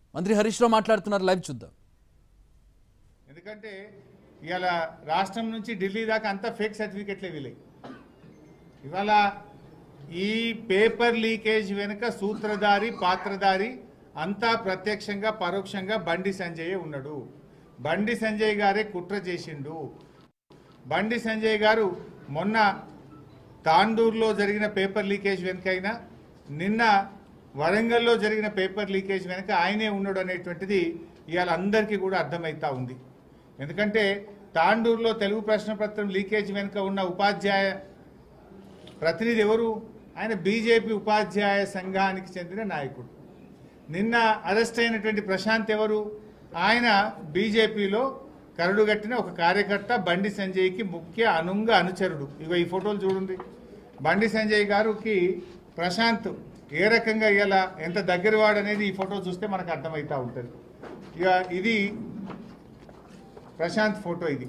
మంత్రి హరీష్ రావు మాట్లాడుతున్నారు లైవ్ చూద్దాం ఎందుకంటే ఇవాళ రాష్ట్రం నుంచి ఢిల్లీ దాకా అంతా ఫేక్ సర్టిఫికెట్లే వీలే ఇవాళ ఈ పేపర్ లీకేజ్ వెనుక సూత్రధారి పాత్రధారి అంతా ప్రత్యక్షంగా పరోక్షంగా బండి సంజయ్ ఉన్నాడు బండి సంజయ్ గారే కుట్ర చేసిండు బండి సంజయ్ గారు మొన్న తాండూరులో జరిగిన పేపర్ లీకేజ్ వెనుకైనా నిన్న వరంగల్లో జరిగిన పేపర్ లీకేజ్ వెనుక ఆయనే ఉన్నాడు అనేటువంటిది ఇవాళ అందరికీ కూడా అర్థమవుతా ఉంది ఎందుకంటే తాండూరులో తెలుగు ప్రశ్నపత్రం లీకేజ్ వెనుక ఉన్న ఉపాధ్యాయ ప్రతినిధి ఎవరు ఆయన బీజేపీ ఉపాధ్యాయ సంఘానికి చెందిన నాయకుడు నిన్న అరెస్ట్ అయినటువంటి ప్రశాంత్ ఎవరు ఆయన బీజేపీలో కరడుగట్టిన ఒక కార్యకర్త బండి సంజయ్కి ముఖ్య అనుంగ అనుచరుడు ఇగో ఈ ఫోటోలు చూడండి బండి సంజయ్ గారికి ప్రశాంత్ ఏ రకంగా ఇలా ఎంత దగ్గరవాడు అనేది ఈ ఫోటో చూస్తే మనకు అర్థమవుతూ ఉంటుంది ఇక ఇది ప్రశాంత్ ఫోటో ఇది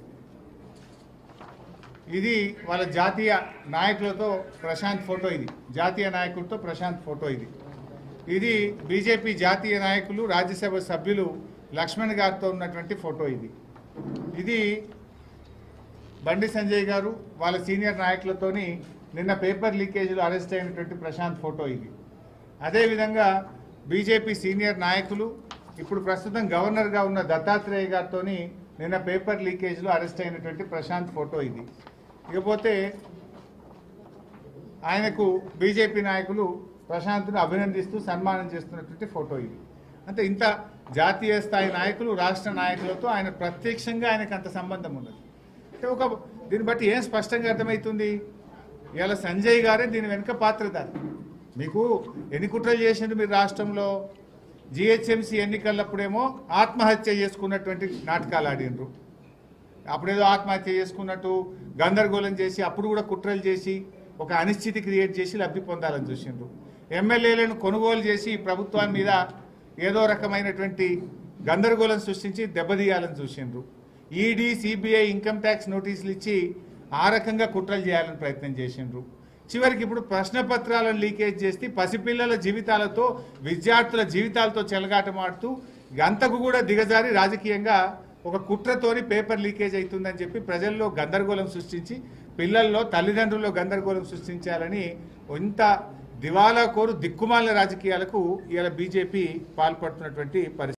ఇది వాళ్ళ జాతీయ నాయకులతో ప్రశాంత్ ఫోటో ఇది జాతీయ నాయకుడితో ప్రశాంత్ ఫోటో ఇది ఇది బీజేపీ జాతీయ నాయకులు రాజ్యసభ సభ్యులు లక్ష్మణ్ గారితో ఉన్నటువంటి ఫోటో ఇది ఇది బండి సంజయ్ గారు వాళ్ళ సీనియర్ నాయకులతోని నిన్న పేపర్ లీకేజీలో అరెస్ట్ అయినటువంటి ప్రశాంత్ ఫోటో ఇది అదేవిధంగా బీజేపీ సీనియర్ నాయకులు ఇప్పుడు ప్రస్తుతం గవర్నర్గా ఉన్న దత్తాత్రేయ గారితో నిన్న పేపర్ లీకేజ్లో అరెస్ట్ అయినటువంటి ప్రశాంత్ ఫోటో ఇది ఇకపోతే ఆయనకు బీజేపీ నాయకులు ప్రశాంత్ను అభినందిస్తూ సన్మానం చేస్తున్నటువంటి ఫోటో ఇది అంటే ఇంత జాతీయ స్థాయి నాయకులు రాష్ట్ర నాయకులతో ఆయన ప్రత్యక్షంగా ఆయనకు అంత సంబంధం ఉన్నది అంటే ఒక దీన్ని బట్టి ఏం స్పష్టంగా అర్థమవుతుంది ఇవాళ సంజయ్ గారే దీని వెనుక పాత్రధారి మీకు ఎన్ని కుట్రలు చేసిండు మీరు రాష్ట్రంలో జిహెచ్ఎంసీ ఎన్నికలప్పుడేమో ఆత్మహత్య చేసుకున్నటువంటి నాటకాలు ఆడిండ్రు అప్పుడేదో ఆత్మహత్య చేసుకున్నట్టు గందరగోళం చేసి అప్పుడు కూడా కుట్రలు చేసి ఒక అనిశ్చితి క్రియేట్ చేసి లబ్ధి పొందాలని చూసిండ్రు ఎమ్మెల్యేలను కొనుగోలు చేసి ఈ ప్రభుత్వం మీద ఏదో రకమైనటువంటి గందరగోళం సృష్టించి దెబ్బతీయాలని చూసిండ్రు ఈడీ సిబిఐ ఇన్కమ్ ట్యాక్స్ నోటీసులు ఇచ్చి ఆ రకంగా కుట్రలు చేయాలని ప్రయత్నం చేసిండ్రు చివరికి ఇప్పుడు ప్రశ్న పత్రాలను లీకేజ్ చేసి పసిపిల్లల జీవితాలతో విద్యార్థుల జీవితాలతో చెలగాటమాడుతూ గంతకు కూడా దిగజారి రాజకీయంగా ఒక కుట్రతోని పేపర్ లీకేజ్ అవుతుందని చెప్పి ప్రజల్లో గందరగోళం సృష్టించి పిల్లల్లో తల్లిదండ్రుల్లో గందరగోళం సృష్టించాలని ఇంత దివాలా కోరు దిక్కుమాల రాజకీయాలకు ఇవాళ బీజేపీ పాల్పడుతున్నటువంటి పరిస్థితి